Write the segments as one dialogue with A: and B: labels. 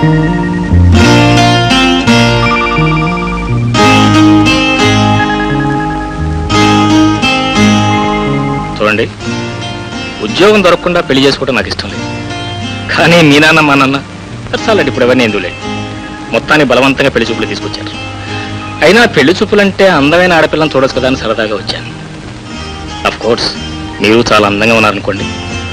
A: చూడండి ఉద్యోగం దొరకకుండా పెళ్లి చేసుకోవడం నాకు ఇష్టం లేదు కానీ మీ నాన్న మా నాన్న చాలండి ఇప్పుడు ఎవరిని ఎందుకు లేదు మొత్తాన్ని బలవంతంగా పెళ్లి చూపులు తీసుకొచ్చారు అయినా పెళ్లి చూపులంటే అందమైన ఆడపిల్లని చూడొచ్చు కదా అని సరదాగా వచ్చాను అఫ్ కోర్స్ మీరు చాలా అందంగా ఉన్నారనుకోండి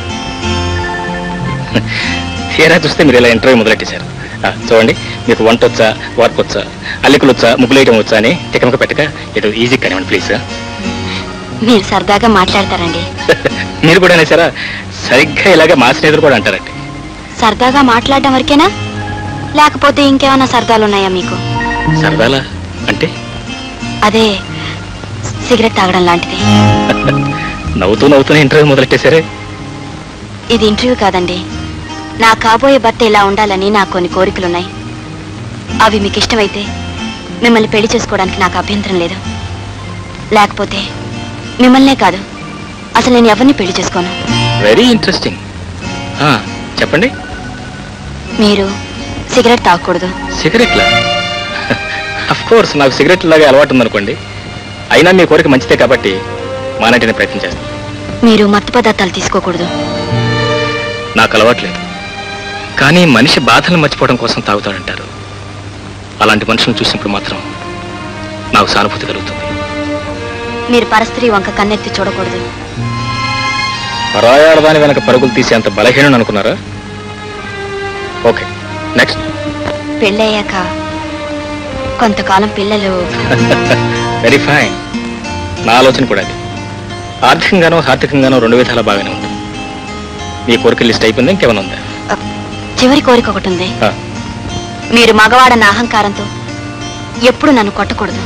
A: తీరా చూస్తే మీరు ఇలా ఇంటర్వ్యూ మొదలెట్టేశారు ఆ, చూడండి మీకు వంట వచ్చా వార్పు వచ్చా అల్లికలు వచ్చా ముగ్గులు వేయటం వచ్చా అని తికమక పెట్టక ఇటు ఈజీ కానివ్వండి ప్లీజ్
B: మీరు సరదాగా మాట్లాడతారండి
A: మీరు కూడా అనేసారా సరిగ్గా ఇలాగే మా స్నేహితులు కూడా అంటారండి
B: సరదాగా మాట్లాడడం వరకేనా లేకపోతే ఇంకేమైనా సరదాలు ఉన్నాయా మీకు
A: సరదాలా అంటే
B: అదే సిగరెట్ తాగడం లాంటిది
A: నవ్వుతూ నవ్వుతూనే ఇంటర్వ్యూ మొదలెట్టేశారే
B: ఇది ఇంటర్వ్యూ కాదండి నా కాబోయే భర్త ఇలా ఉండాలని నాకు కొన్ని కోరికలున్నాయి అవి మీకు ఇష్టమైతే మిమ్మల్ని పెళ్లి చేసుకోవడానికి నాకు అభ్యంతరం లేదు లేకపోతే మిమ్మల్నే కాదు అసలు నేను ఎవరిని పెళ్లి చేసుకోను
A: వెరీ ఇంట్రెస్టింగ్ చెప్పండి
B: మీరు సిగరెట్ తాగకూడదు
A: సిగరెట్లా అఫ్ కోర్స్ నాకు సిగరెట్ లాగా అలవాటు ఉందనుకోండి అయినా మీ కోరిక మంచిదే కాబట్టి మానేటిని ప్రయత్నం చేస్తాను
B: మీరు మత్తు పదార్థాలు తీసుకోకూడదు
A: నాకు అలవాట్లేదు కానీ మనిషి బాధలను మర్చిపోవడం కోసం తాగుతాడంటారు అలాంటి మనుషులను చూసినప్పుడు మాత్రం నాకు సానుభూతి కలుగుతుంది
B: మీరు పరస్త్రీ వంక కన్నెత్తి చూడకూడదు
A: పరాయాడదాని వెనక పరుగులు తీసేంత బలహీనం అనుకున్నారా ఓకే నెక్స్ట్
B: పెళ్ళయ్యాక కొంతకాలం పిల్లలు
A: వెరీ ఫైన్ నా ఆలోచన కూడా అది ఆర్థికంగానో ఆర్థికంగానో రెండు విధాలా బాగానే ఉంది మీ కోరిక లిస్ట్ అయిపోయింది ఇంకేమైనా ఉందా
B: అ, చివరి కోరిక ఒకటి ఉంది
A: ఆ,
B: మీరు మగవాడన్న అహంకారంతో ఎప్పుడు నన్ను కొట్టకూడదు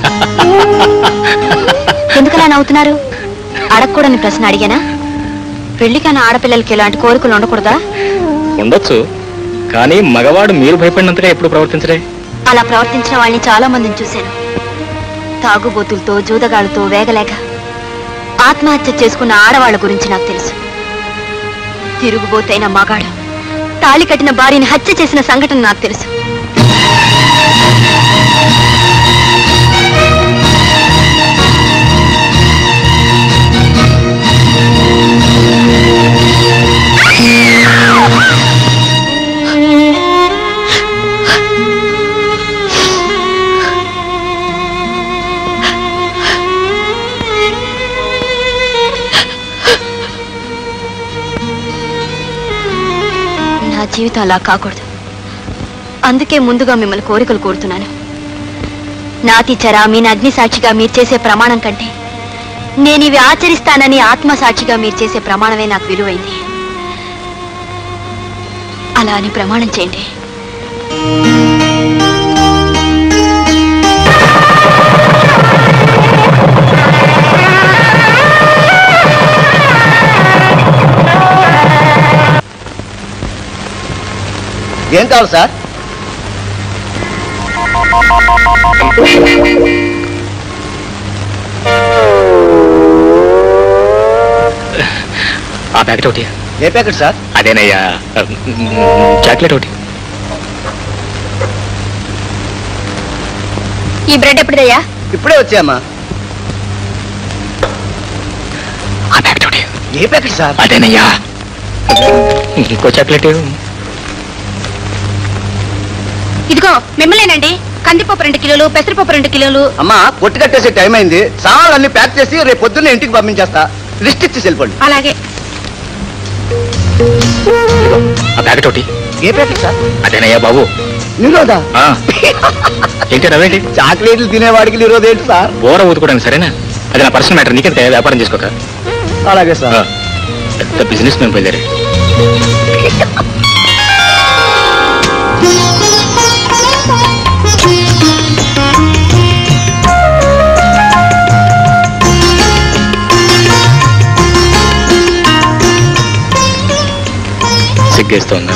B: ఎందుకలా నవ్వుతున్నారు అడగకూడని ప్రశ్న అడిగానా పెళ్లికైన ఆడపిల్లలకి ఇలాంటి కోరికలు ఉండకూడదా
A: ఉండొచ్చు కానీ మగవాడు మీరు భయపడినంతగా ఎప్పుడు ప్రవర్తించడే
B: అలా ప్రవర్తించిన వాళ్ళని చాలా మందిని చూశాను తాగుబోతులతో జూదగాళ్ళతో వేగలేక ఆత్మహత్య చేసుకున్న ఆడవాళ్ళ గురించి నాకు తెలుసు తిరుగుబోతైన మగాడు తాళి కట్టిన భార్యని హత్య చేసిన సంఘటన నాకు తెలుసు నా జీవితం అలా కాకూడదు అందుకే ముందుగా మిమ్మల్ని కోరికలు కోరుతున్నాను నాతి చరా మీ అగ్ని సాక్షిగా మీరు చేసే ప్రమాణం కంటే నేను ఇవి ఆచరిస్తానని ఆత్మ సాక్షిగా మీరు చేసే ప్రమాణమే నాకు విలువైంది అలా అని ప్రమాణం చేయండి
C: ఏం కావాలి సార్
A: ఆ ప్యాకెట్ ఒకటి
C: ఏ ప్యాకెట్ సార్
A: అదేనయ్యా చాక్లెట్ ఒకటి
B: ఈ బ్రెడ్ ఎప్పుడుదయ్యా
C: ఇప్పుడే వచ్చామా
A: ఆ ప్యాకెట్ ఒకటి
C: ఏ ప్యాకెట్ సార్
A: అదేనయ్యా ఇంకో చాక్లెట్
B: ఇదిగో మిమ్మల్నేనండి కందిపప్పు రెండు కిలోలు పెసరపప్పు రెండు కిలోలు
C: అమ్మా కొట్టు కట్టేసే టైం అయింది సామాన్లు అన్ని ప్యాక్ చేసి రేపు పొద్దున్నే ఇంటికి పంపించేస్తా లిస్ట్ ఇచ్చి వెళ్ళిపోండి
B: అలాగే
A: ఆ ప్యాకెట్ ఒకటి
C: ఏ ప్యాకెట్ సార్
A: అదేనయ్యా బాబు
C: నిరోధా
A: ఆ. ఏంటి నవ్వేంటి
C: చాక్లెట్లు తినేవాడికి నిరోధ ఏంటి సార్
A: బోర ఊదుకోవడానికి సరేనా అది నా పర్సనల్ మ్యాటర్ నీకెంత వ్యాపారం చేసుకోక
C: అలాగే
A: ఆ.
C: సార్
A: పెద్ద బిజినెస్ మేము బయలుదేరి సిగ్గేస్తోందా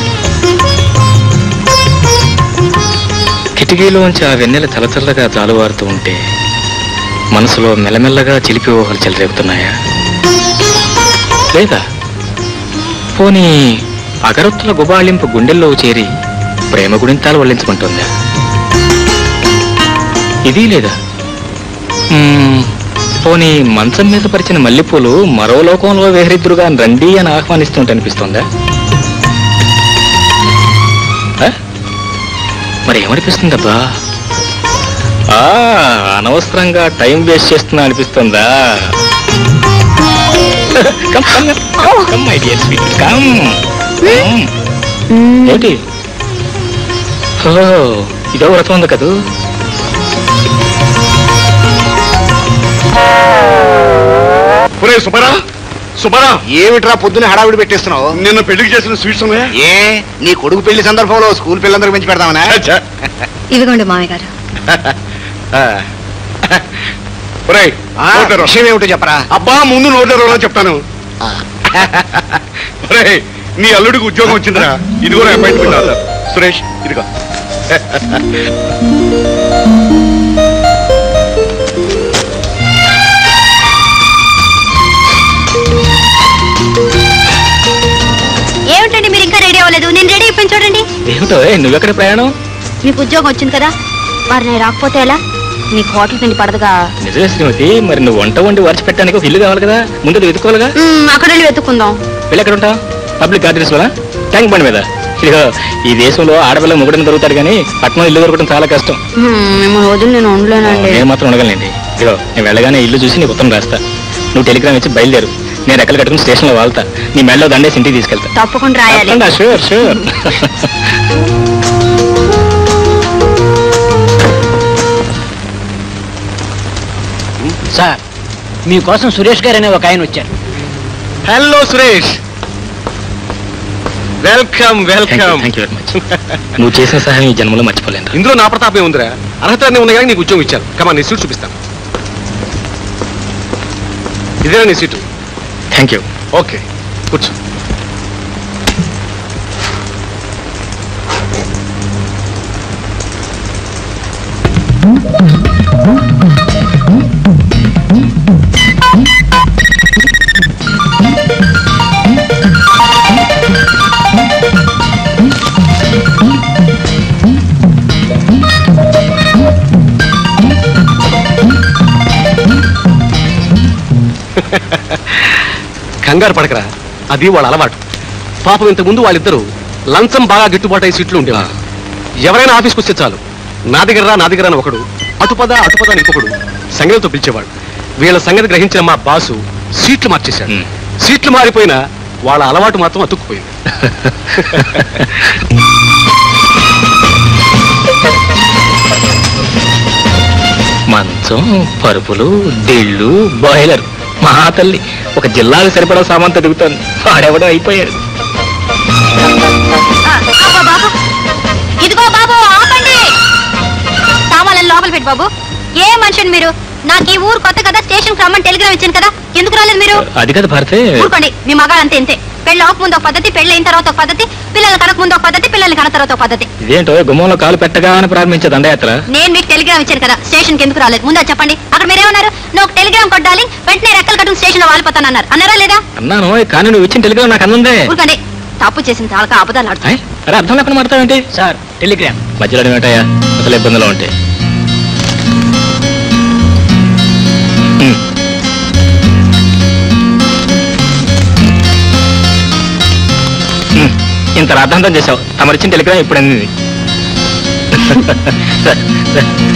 A: కిటికీలోంచి ఆ వెన్నెల తలతల్లగా జాలువారుతూ ఉంటే మనసులో మెల్లమెల్లగా చిలిపి ఊహలు చెలరేగుతున్నాయా లేదా పోనీ అగరొత్తుల గుబాళింపు గుండెల్లో చేరి ప్రేమ గురించి తాను వల్లించుకుంటుందా ఇది లేదా మ్మ్, పోనీ మంచం మీద పరిచిన మల్లెపూలు మరో లోకంలో వేహరిద్దురుగా రండి అని ఆహ్వానిస్తుంటే అనిపిస్తుందా ఆ? మరి ఏమనిపిస్తుందబ్బా ఆ, అనవసరంగా టైం వేస్ట్ చేస్తున్నా అనిపిస్తుందా come come come my dear sweet come ఏంటి ఓ ఇదో వ్రతం ఉంది కదూ
D: ఒరే సుబ్బరా సుబ్బరా
C: ఏమిట్రా పొద్దున హడావిడి పెట్టేస్తున్నావు
D: నిన్న పెళ్లికి చేసిన స్వీట్స్ ఉన్నాయా
C: ఏ నీ కొడుకు పెళ్లి సందర్భంలో స్కూల్ పిల్లలందరికీ పెంచి పెడదామనా
D: ఛ,
B: ఇదిగోండి మామయ్య గారు
D: ఒరేయ్,
C: ఆ,
D: నోట్ తెరవ.
C: విషయం ఏమిటో చెప్పరా
D: అబ్బా ముందు నోట్ తెరవరా చెప్తాను ఒరేయ్, నీ అల్లుడికి ఉద్యోగం వచ్చిందిరా ఇది కూడా అపాయింట్మెంట్ ఆర్డర్ సురేష్ ఇదిగో
B: ఏమిటండి మీరు ఇంకా రెడీ అవ్వలేదు నేను రెడీ అయిపోయింది చూడండి
A: ఏమిటో ఏ, నువ్వెక్కడ ప్రయాణం
B: మీకు ఉద్యోగం వచ్చింది కదా మరి నేను రాకపోతే ఎలా మీకు హోటల్ తిండి పడదుగా
A: నిజమే శ్రీమతి మరి నువ్వు వంట వండి వరచి పెట్టడానికి ఒక ఇల్లు కావాలి కదా ముందు అది వెతుకోవాలిగా
B: మ్మ్, అక్కడ వెళ్ళి వెతుక్కుందాం
A: వెళ్ళి ఎక్కడ ఉంటావు పబ్లిక్ గార్డెన్స్ వల్ల ట్యాంక్ బండి మీద ఇదిగో ఈ దేశంలో ఆడపిల్ల మొగుడిని దొరుకుతాడు కానీ పట్నం ఇల్లు దొరకడం చాలా కష్టం
B: మ్మ్, మిమ్మల్ని వదిలి నేను ఉండలేనండి
A: నేను మాత్రం ఉండగలండి ఇదిగో నేను వెళ్ళగానే ఇల్లు చూసి నీకు ఉత్తరం రాస్తా నువ్వు టెలిగ్రామ్ ఇచ్చి బయలుదేరు నేను రెక్కలు కట్టుకుని స్టేషన్లో వాళ్తా నీ మెడలో దండేసి ఇంటికి తీసుకెళ్తా
B: తప్పకుండా రాయాలి
A: షూర్ షూర్
E: సార్ మీకోసం సురేష్ గారు అనే ఒక ఆయన వచ్చారు
D: hello Suresh welcome welcome
A: thank you very much నువ్వు చేసిన సహాయం ఈ జన్మలో మర్చిపోలేను
D: ఇందులో నా ప్రతాపం ఉందిరా అర్హత అన్నీ ఉన్నాయి కానీ నీకు ఉద్యోగం ఇచ్చాను కమా నీ సీట్ చూపిస్తాను ఇదేనా నీ సీటు
A: థ్యాంక్ యూ
D: ఓకే కూర్చో కంగారు పడకరా అది వాళ్ళ అలవాటు పాపం ఇంతకుముందు వాళ్ళిద్దరూ లంచం బాగా గిట్టుబాటు అయ్యే సీట్లు ఉండేవారు ఎవరైనా ఆఫీస్కి వస్తే చాలు నా దగ్గర రా నా దగ్గర అని ఒకడు అటుపద అటుపద అని ఇంకొకడు సంగతితో పిలిచేవాడు వీళ్ళ సంగతి గ్రహించిన మా బాసు సీట్లు మార్చేశాడు
A: Hmm.
D: సీట్లు మారిపోయినా వాళ్ళ అలవాటు మాత్రం అతుక్కుపోయింది
A: మంచం పరుపులు దిళ్ళు బాయిలర్ మా తల్లి ఒక జిల్లాకు సరిపడా సామాన్ తిరుగుతోంది వాడెవడో అయిపోయాడు
B: ఆ, అబ్బా బాబు ఇదిగో బాబు ఆపండి సామాన్లను లోపల పెట్టి బాబు ఏ మనిషిని మీరు నాకు ఈ ఊరు కొత్త కదా స్టేషన్ రమ్మని టెలిగ్రామ్ ఇచ్చాను కదా ఎందుకు రాలేదు మీరు
A: అది కదా భారతే
B: ఊరుకోండి మీ మగాడు అంతే ఇంతే పెళ్ళి అవ్వక ముందు ఒక పద్ధతి పెళ్ళి అయిన తర్వాత ఒక పద్ధతి పిల్లలు కనక ముందు ఒక పద్ధతి పిల్లల్ని కన తర్వాత ఒక పద్ధతి
A: ఇదేంటో గుమ్మంలో కాలు పెట్టగానే ప్రారంభించే దండయాత్ర
B: నేను మీకు టెలిగ్రామ్ ఇచ్చాను కదా స్టేషన్ కి ఎందుకు రాలేదు ముందు అది చెప్పండి అక్కడ మీరేమన్నారు నువ్వు ఒక టెలిగ్రామ్ కొట్టాలి వెంటనే రెక్కలు కట్టుకుని స్టేషన్ లో వాలిపోతానన్నారు అన్నారా లేదా
A: అన్నాను కానీ నువ్వు ఇచ్చిన టెలిగ్రామ్ నాకు అందందే
B: ఊరుకోండి తప్పు చేసిన తాలక అబద్ధాలు ఆడుతాయి
A: ఆయ్, అరే అర్థం లేకుండా మాడతావేంటి
E: సార్ టెలిగ్రామ్
A: మధ్యలో ఏమిటయ్యా అసలు ఇబ్బందులు ఉంటాయి ఉమ్. ఉమ్, ఇంత రాద్ధాంతం చేసావు తమరిచ్చిన టెలిగ్రామ్ ఇప్పుడు అందింది సరే, సరే.